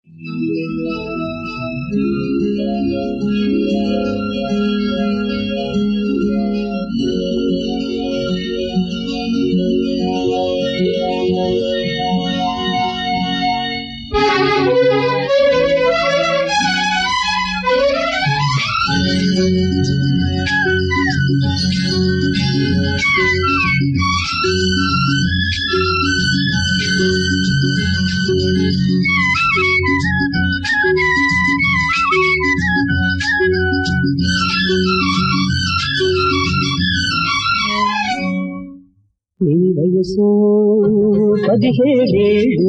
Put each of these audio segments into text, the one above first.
నీ వయసు పదిహేడేళ్ళు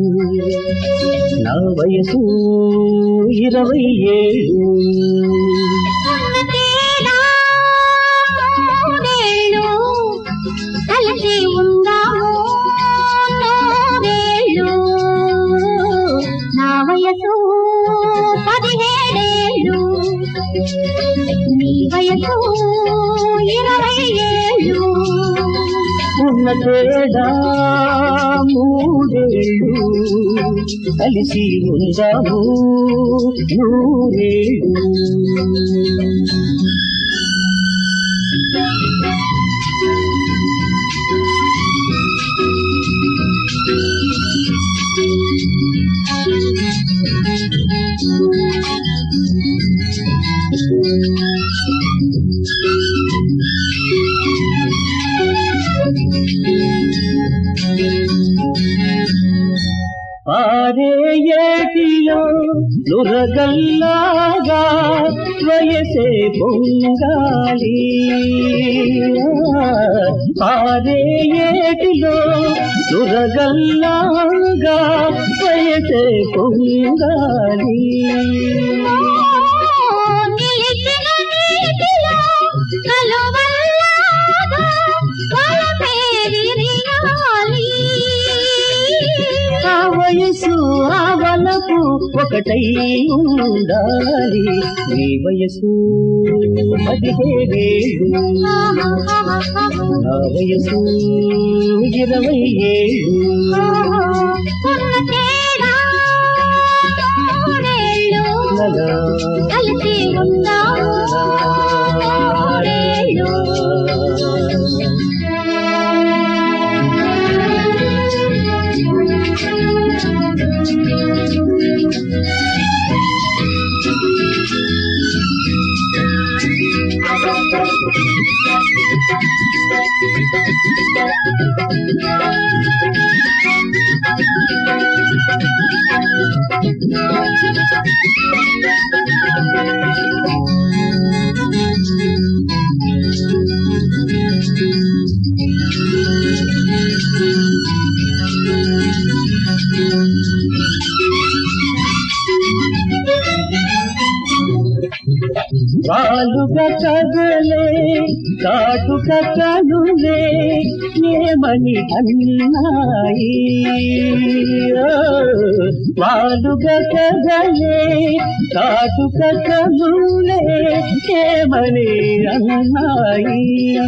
నా వయసు ఇరవై ఏళ్ళు ఉన్నదేనా మూడేళ్ళు, కలిసి ఉందాము నూరేళ్ళు. నా వయసు పదిహేడేళ్ళు నీ వయసు ఇరవై ఏళ్ళు ఉన్న తేడా మూడేళ్ళు కలిసి ఉందాము నూరేళ్ళు పారే ఏటిలో నురగల్లాగా వయసే పొంగాలి పారే ఏటిలో నురగల్లాగా వయసే పొంగాలి నిలిచిన నీటిలో కలువల్లాగా వలపేరియాలి. ఆ వయసు ఆ వలపు ఒకటై ఉండాలి నీ వయసు పదిహేడేళ్ళు నా వయసు ఇరవై ఏళ్ళు ఉన్న తేడా మూడేళ్ళు. లలా. కలిసి ఉందాము మూడేళ్ళు. వాలుగా కదలే కాటుక కనులే ఏమని అన్నాయి ఓ, వాలుగా కదలే కాటుక కనులే ఏమని అన్నాయి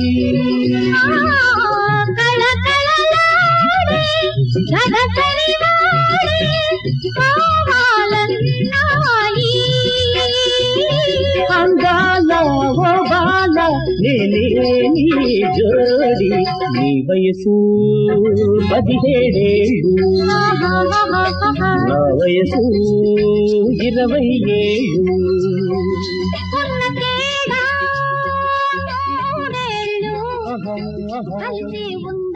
కళకళలాడే గగగలివాడే కావాలన్నాయి. అందాల ఓ బాల నేనే నీ జోడి నీ వయసు పదిహేడేళ్ళు నా వయసు ఇరవై ఏళ్ళు ఉన్న తేడా మూడేళ్ళు. ఆహా, ఆహా. కలిసి ఉన్న